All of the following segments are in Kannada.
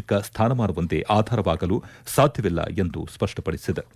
ಸಾಮಾಜಿಕ ಸ್ಥಾನಮಾನವೊಂದೇ ಆಧಾರವಾಗಲು ಸಾಧ್ಯವಿಲ್ಲ ಎಂದು ಸ್ಪಷ್ಟಪಡಿಸಿದೆ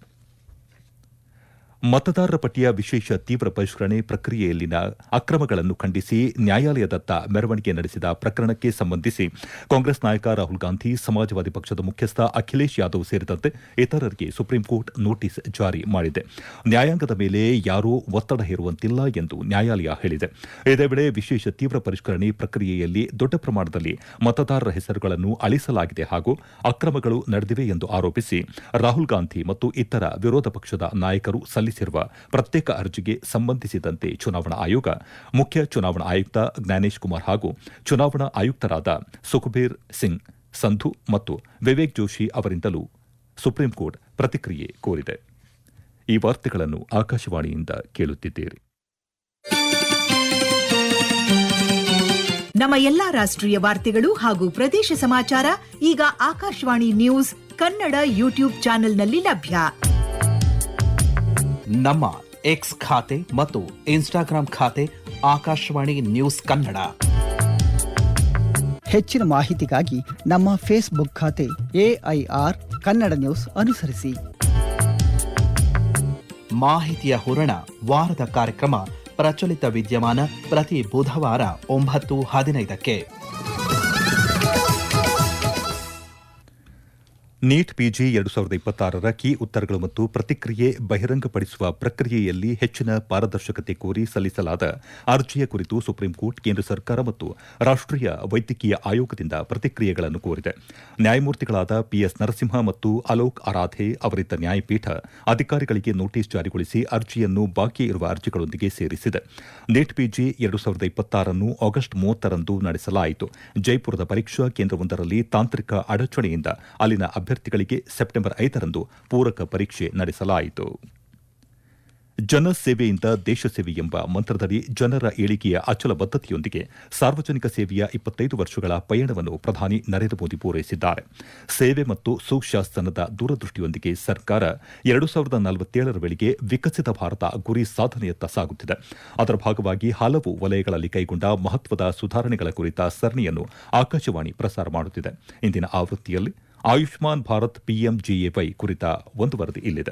ಮತದಾರರ ಪಟ್ಟಿಯ ವಿಶೇಷ ತೀವ್ರ ಪರಿಷ್ಕರಣೆ ಪ್ರಕ್ರಿಯೆಯಲ್ಲಿನ ಅಕ್ರಮಗಳನ್ನು ಖಂಡಿಸಿ ನ್ಯಾಯಾಲಯದತ್ತ ಮೆರವಣಿಗೆ ನಡೆಸಿದ ಪ್ರಕರಣಕ್ಕೆ ಸಂಬಂಧಿಸಿ ಕಾಂಗ್ರೆಸ್ ನಾಯಕ ರಾಹುಲ್ ಗಾಂಧಿ ಸಮಾಜವಾದಿ ಪಕ್ಷದ ಮುಖ್ಯಸ್ಥ ಅಖಿಲೇಶ್ ಯಾದವ್ ಸೇರಿದಂತೆ ಇತರರಿಗೆ ಸುಪ್ರೀಂಕೋರ್ಟ್ ನೋಟಿಸ್ ಜಾರಿ ಮಾಡಿದೆ ನ್ಯಾಯಾಂಗದ ಮೇಲೆ ಯಾರೂ ಒತ್ತಡ ಹೇರುವಂತಿಲ್ಲ ಎಂದು ನ್ಯಾಯಾಲಯ ಹೇಳಿದೆ ಇದೇ ವೇಳೆ ವಿಶೇಷ ತೀವ್ರ ಪರಿಷ್ಕರಣೆ ಪ್ರಕ್ರಿಯೆಯಲ್ಲಿ ದೊಡ್ಡ ಪ್ರಮಾಣದಲ್ಲಿ ಮತದಾರರ ಹೆಸರುಗಳನ್ನು ಅಳಿಸಲಾಗಿದೆ ಹಾಗೂ ಅಕ್ರಮಗಳು ನಡೆದಿವೆ ಎಂದು ಆರೋಪಿಸಿ ರಾಹುಲ್ ಗಾಂಧಿ ಮತ್ತು ಇತರ ವಿರೋಧ ಪಕ್ಷದ ನಾಯಕರು ಸಲ್ಲಿಸಿರುವ ಪ್ರತ್ಯೇಕ ಅರ್ಜಿಗೆ ಸಂಬಂಧಿಸಿದಂತೆ ಚುನಾವಣಾ ಆಯೋಗ ಮುಖ್ಯ ಚುನಾವಣಾ ಆಯುಕ್ತ ಜ್ಞಾನೇಶ್ ಕುಮಾರ್ ಹಾಗೂ ಚುನಾವಣಾ ಆಯುಕ್ತರಾದ ಸುಖಬೀರ್ ಸಿಂಗ್ ಸಂಧು ಮತ್ತು ವಿವೇಕ್ ಜೋಶಿ ಅವರಿಂದಲೂ ಸುಪ್ರೀಂಕೋರ್ಟ್ ಪ್ರತಿಕ್ರಿಯೆ ಕೋರಿದೆ ಈ ವಾರ್ತೆಗಳನ್ನು ಆಕಾಶವಾಣಿಯಿಂದ ಕೇಳುತ್ತಿದ್ದೀರಿ ನಮ್ಮ ಎಲ್ಲಾ ರಾಷ್ಟ್ರೀಯ ವಾರ್ತೆಗಳು ಹಾಗೂ ಪ್ರದೇಶ ಸಮಾಚಾರ ಈಗ ಆಕಾಶವಾಣಿ ನ್ಯೂಸ್ ಕನ್ನಡ ಯೂಟ್ಯೂಬ್ ಚಾನೆಲ್ನಲ್ಲಿ ಲಭ್ಯ ನಮ್ಮ ಎಕ್ಸ್ ಖಾತೆ ಮತ್ತು ಇನ್ಸ್ಟಾಗ್ರಾಂ ಖಾತೆ ಆಕಾಶವಾಣಿ ನ್ಯೂಸ್ ಕನ್ನಡ ಹೆಚ್ಚಿನ ಮಾಹಿತಿಗಾಗಿ ನಮ್ಮ ಫೇಸ್ಬುಕ್ ಖಾತೆ ಎಐಆರ್ ಕನ್ನಡ ನ್ಯೂಸ್ ಅನುಸರಿಸಿ ಮಾಹಿತಿಯ ಹೂರಣ ವಾರದ ಕಾರ್ಯಕ್ರಮ ಪ್ರಚಲಿತ ವಿದ್ಯಮಾನ ಪ್ರತಿ ಬುಧವಾರ ಒಂಬತ್ತು ಹದಿನೈದಕ್ಕೆ ನೀಟ್ ಪಿಜಿ ಎರಡು ಸಾವಿರದ ಇಪ್ಪತ್ತಾರರ ಕೀ ಉತ್ತರಗಳು ಮತ್ತು ಪ್ರತಿಕ್ರಿಯೆ ಬಹಿರಂಗಪಡಿಸುವ ಪ್ರಕ್ರಿಯೆಯಲ್ಲಿ ಹೆಚ್ಚಿನ ಪಾರದರ್ಶಕತೆ ಕೋರಿ ಸಲ್ಲಿಸಲಾದ ಅರ್ಜಿಯ ಕುರಿತು ಸುಪ್ರೀಂಕೋರ್ಟ್ ಕೇಂದ್ರ ಸರ್ಕಾರ ಮತ್ತು ರಾಷ್ಟೀಯ ವೈದ್ಯಕೀಯ ಆಯೋಗದಿಂದ ಪ್ರತಿಕ್ರಿಯೆಗಳನ್ನು ಕೋರಿದೆ ನ್ಯಾಯಮೂರ್ತಿಗಳಾದ ಪಿಎಸ್ ನರಸಿಂಹ ಮತ್ತು ಅಲೋಕ್ ಅರಾಧೆ ಅವರಿದ್ದ ನ್ಯಾಯಪೀಠ ಅಧಿಕಾರಿಗಳಿಗೆ ನೋಟಿಸ್ ಜಾರಿಗೊಳಿಸಿ ಅರ್ಜಿಯನ್ನು ಬಾಕಿ ಇರುವ ಅರ್ಜಿಗಳೊಂದಿಗೆ ಸೇರಿಸಿದೆ ನೀಟ್ ಪಿಜಿ ಎರಡು ಸಾವಿರದ ಇಪ್ಪತ್ತಾರನ್ನು ಆಗಸ್ಟ್ ಮೂವತ್ತರಂದು ನಡೆಸಲಾಯಿತು ಜೈಪುರದ ಪರೀಕ್ಷಾ ಕೇಂದ್ರವೊಂದರಲ್ಲಿ ತಾಂತ್ರಿಕ ಅಡಚಣೆಯಿಂದ ಅಲ್ಲಿನ ಅಭ್ಯರ್ಥಿಗಳಿಗೆ ಸೆಪ್ಟೆಂಬರ್ ಐದರಂದು ಪೂರಕ ಪರೀಕ್ಷೆ ನಡೆಸಲಾಯಿತು ಜನಸೇವೆಯಿಂದ ದೇಶ ಸೇವೆ ಎಂಬ ಮಂತ್ರದಡಿ ಜನರ ಏಳಿಗೆಯ ಅಚಲ ಬದ್ಧತೆಯೊಂದಿಗೆ ಸಾರ್ವಜನಿಕ ಸೇವೆಯ ಇಪ್ಪತ್ತೈದು ವರ್ಷಗಳ ಪಯಣವನ್ನು ಪ್ರಧಾನಿ ನರೇಂದ್ರ ಮೋದಿ ಪೂರೈಸಿದ್ದಾರೆ ಸೇವೆ ಮತ್ತು ಸುಶಾಸನದ ದೂರದೃಷ್ಟಿಯೊಂದಿಗೆ ಸರ್ಕಾರ ಎರಡು ಸಾವಿರದ ನಲವತ್ತೇಳರ ವೇಳೆಗೆ ವಿಕಸಿತ ಭಾರತ ಗುರಿ ಸಾಧನೆಯತ್ತ ಸಾಗುತ್ತಿದೆ ಅದರ ಭಾಗವಾಗಿ ಹಲವು ವಲಯಗಳಲ್ಲಿ ಕೈಗೊಂಡ ಮಹತ್ವದ ಸುಧಾರಣೆಗಳ ಕುರಿತ ಸರಣಿಯನ್ನು ಆಕಾಶವಾಣಿ ಪ್ರಸಾರ ಮಾಡುತ್ತಿದೆ ಇಂದಿನ ಆವೃತ್ತಿಯಲ್ಲಿ ಆಯುಷ್ಮಾನ್ ಭಾರತ್ ಪಿಎಂಜಿಎವೈ ಕುರಿತ ಒಂದು ವರದಿ ಇಲ್ಲಿದೆ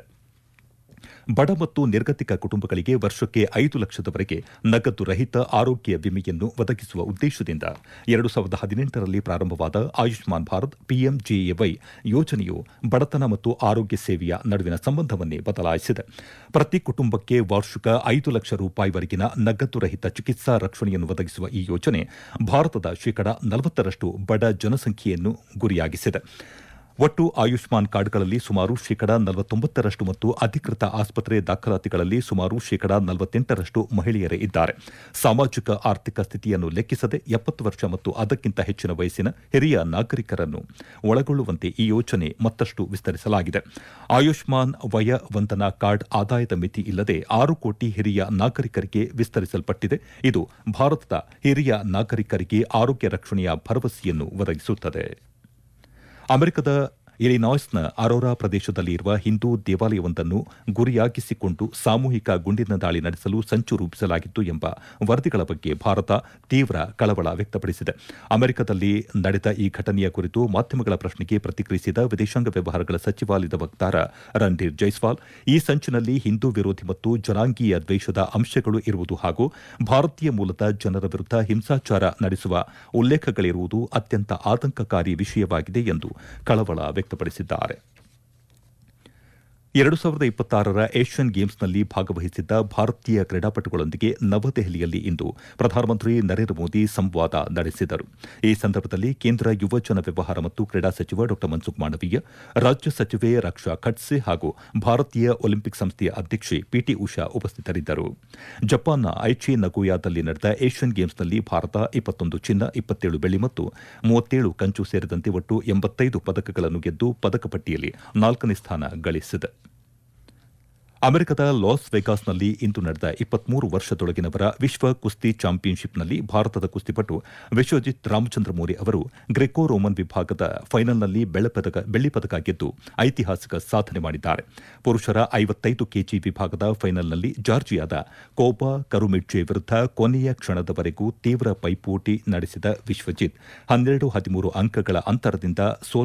ಬಡ ಮತ್ತು ನಿರ್ಗತಿಕ ಕುಟುಂಬಗಳಿಗೆ ವರ್ಷಕ್ಕೆ ಐದು ಲಕ್ಷದವರೆಗೆ ನಗದು ರಹಿತ ಆರೋಗ್ಯ ವಿಮೆಯನ್ನು ಒದಗಿಸುವ ಉದ್ದೇಶದಿಂದ ಎರಡು ಸಾವಿರದ ಹದಿನೆಂಟರಲ್ಲಿ ಪ್ರಾರಂಭವಾದ ಆಯುಷ್ಮಾನ್ ಭಾರತ್ ಪಿಎಂಜೆಎವೈ ಯೋಜನೆಯು ಬಡತನ ಮತ್ತು ಆರೋಗ್ಯ ಸೇವೆಯ ನಡುವಿನ ಸಂಬಂಧವನ್ನೇ ಬದಲಾಯಿಸಿದೆ ಪ್ರತಿ ಕುಟುಂಬಕ್ಕೆ ವಾರ್ಷಿಕ ಐದು ಲಕ್ಷ ರೂಪಾಯಿವರೆಗಿನ ನಗದು ರಹಿತ ಚಿಕಿತ್ಸಾ ರಕ್ಷಣೆಯನ್ನು ಒದಗಿಸುವ ಈ ಯೋಜನೆ ಭಾರತದ ಶೇಕಡ ನಲವತ್ತರಷ್ಟು ಬಡ ಜನಸಂಖ್ಯೆಯನ್ನು ಗುರಿಯಾಗಿಸಿದೆ ಒಟ್ಟು ಆಯುಷ್ಮಾನ್ ಕಾರ್ಡ್ಗಳಲ್ಲಿ ಸುಮಾರು ಶೇಕಡ ನಲವತ್ತೊಂಬತ್ತರಷ್ಟು ಮತ್ತು ಅಧಿಕೃತ ಆಸ್ಪತ್ರೆ ದಾಖಲಾತಿಗಳಲ್ಲಿ ಸುಮಾರು ಶೇಕಡ ನಲವತ್ತೆಂಟರಷ್ಟು ಮಹಿಳೆಯರೇ ಇದ್ದಾರೆ ಸಾಮಾಜಿಕ ಆರ್ಥಿಕ ಸ್ಥಿತಿಯನ್ನು ಲೆಕ್ಕಿಸದೆ ಎಪ್ಪತ್ತು ವರ್ಷ ಮತ್ತು ಅದಕ್ಕಿಂತ ಹೆಚ್ಚಿನ ವಯಸ್ಸಿನ ಹಿರಿಯ ನಾಗರಿಕರನ್ನು ಒಳಗೊಳ್ಳುವಂತೆ ಈ ಯೋಜನೆ ಮತ್ತಷ್ಟು ವಿಸ್ತರಿಸಲಾಗಿದೆ ಆಯುಷ್ಮಾನ್ ವಯ ವಂದನಾ ಕಾರ್ಡ್ ಆದಾಯದ ಮಿತಿ ಇಲ್ಲದೆ ಆರು ಕೋಟಿ ಹಿರಿಯ ನಾಗರಿಕರಿಗೆ ವಿಸ್ತರಿಸಲ್ಪಟ್ಟಿದೆ ಇದು ಭಾರತದ ಹಿರಿಯ ನಾಗರಿಕರಿಗೆ ಆರೋಗ್ಯ ರಕ್ಷಣೆಯ ಭರವಸೆಯನ್ನು ಒದಗಿಸುತ್ತದೆ ಅಮೆರಿಕದ ಇಲಿನಾಯ್ಸ್ನ ಅರೋರಾ ಪ್ರದೇಶದಲ್ಲಿ ಇರುವ ಹಿಂದೂ ದೇವಾಲಯವೊಂದನ್ನು ಗುರಿಯಾಗಿಸಿಕೊಂಡು ಸಾಮೂಹಿಕ ಗುಂಡಿನ ದಾಳಿ ನಡೆಸಲು ಸಂಚು ರೂಪಿಸಲಾಗಿತ್ತು ಎಂಬ ವರದಿಗಳ ಬಗ್ಗೆ ಭಾರತ ತೀವ್ರ ಕಳವಳ ವ್ಯಕ್ತಪಡಿಸಿದೆ ಅಮೆರಿಕದಲ್ಲಿ ನಡೆದ ಈ ಘಟನೆಯ ಕುರಿತು ಮಾಧ್ಯಮಗಳ ಪ್ರಶ್ನೆಗೆ ಪ್ರತಿಕ್ರಿಯಿಸಿದ ವಿದೇಶಾಂಗ ವ್ಯವಹಾರಗಳ ಸಚಿವಾಲಯದ ವಕ್ತಾರ ರಣಧೀರ್ ಜೈಸ್ವಾಲ್ ಈ ಸಂಚಿನಲ್ಲಿ ಹಿಂದೂ ವಿರೋಧಿ ಮತ್ತು ಜನಾಂಗೀಯ ದ್ವೇಷದ ಅಂಶಗಳು ಇರುವುದು ಹಾಗೂ ಭಾರತೀಯ ಮೂಲದ ಜನರ ವಿರುದ್ಧ ಹಿಂಸಾಚಾರ ನಡೆಸುವ ಉಲ್ಲೇಖಗಳಿರುವುದು ಅತ್ಯಂತ ಆತಂಕಕಾರಿ ವಿಷಯವಾಗಿದೆ ಎಂದು ಕಳವಳ ವ್ಯಕ್ತಪಡಿಸಿದ್ದಾರೆ ಎರಡು ಸಾವಿರದ ಇಪ್ಪತ್ತಾರರ ಏಷ್ಯನ್ ಗೇಮ್ಸ್ನಲ್ಲಿ ಭಾಗವಹಿಸಿದ್ದ ಭಾರತೀಯ ಕ್ರೀಡಾಪಟುಗಳೊಂದಿಗೆ ನವದೆಹಲಿಯಲ್ಲಿ ಇಂದು ಪ್ರಧಾನಮಂತ್ರಿ ನರೇಂದ್ರ ಮೋದಿ ಸಂವಾದ ನಡೆಸಿದರು ಈ ಸಂದರ್ಭದಲ್ಲಿ ಕೇಂದ್ರ ಯುವಜನ ವ್ಯವಹಾರ ಮತ್ತು ಕ್ರೀಡಾ ಸಚಿವ ಡಾ ಮನ್ಸುಖ್ ಮಾಂಡವೀಯ ರಾಜ್ಯ ಸಚಿವೆ ರಕ್ಷಾ ಖಡ್ಸೆ ಹಾಗೂ ಭಾರತೀಯ ಒಲಿಂಪಿಕ್ ಸಂಸ್ಥೆಯ ಅಧ್ಯಕ್ಷೆ ಪಿಟಿ ಉಷಾ ಉಪಸ್ಥಿತರಿದ್ದರು ಜಪಾನ್ನ ಐಚಿ ನಗೋಯಾದಲ್ಲಿ ನಡೆದ ಏಷ್ಯನ್ ಗೇಮ್ಸ್ನಲ್ಲಿ ಭಾರತ ಇಪ್ಪತ್ತೊಂದು ಚಿನ್ನ ಇಪ್ಪತ್ತೇಳು ಬೆಳ್ಳಿ ಮತ್ತು ಮೂವತ್ತೇಳು ಕಂಚು ಸೇರಿದಂತೆ ಒಟ್ಟು ಎಂಬತ್ತೈದು ಪದಕಗಳನ್ನು ಗೆದ್ದು ಪದಕ ಪಟ್ಟಿಯಲ್ಲಿ ನಾಲ್ಕನೇ ಸ್ಥಾನ ಗಳಿಸಿದೆ ಅಮೆರಿಕದ ಲಾಸ್ ವೆಗಾಸ್ನಲ್ಲಿ ಇಂದು ನಡೆದ ಇಪ್ಪತ್ಮೂರು ವರ್ಷದೊಳಗಿನವರ ವಿಶ್ವ ಕುಸ್ತಿ ಚಾಂಪಿಯನ್ಶಿಪ್ನಲ್ಲಿ ಭಾರತದ ಕುಸ್ತಿಪಟು ವಿಶ್ವಜಿತ್ ರಾಮಚಂದ್ರ ಮೋರಿ ಅವರು ಗ್ರೆಕೋ ರೋಮನ್ ವಿಭಾಗದ ಫೈನಲ್ನಲ್ಲಿ ಬೆಳ್ಳಿ ಪದಕ ಗೆದ್ದು ಐತಿಹಾಸಿಕ ಸಾಧನೆ ಮಾಡಿದ್ದಾರೆ ಪುರುಷರ ಐವತ್ತೈದು ಕೆಜಿ ವಿಭಾಗದ ಫೈನಲ್ನಲ್ಲಿ ಜಾರ್ಜಿಯಾದ ಕೋಬಾ ಕರುಮಿಡ್ಜೆ ವಿರುದ್ಧ ಕೊನೆಯ ಕ್ಷಣದವರೆಗೂ ತೀವ್ರ ಪೈಪೋಟಿ ನಡೆಸಿದ ವಿಶ್ವಜಿತ್ ಹನ್ನೆರಡು ಹದಿಮೂರು ಅಂಕಗಳ ಅಂತರದಿಂದ ಸೋಲು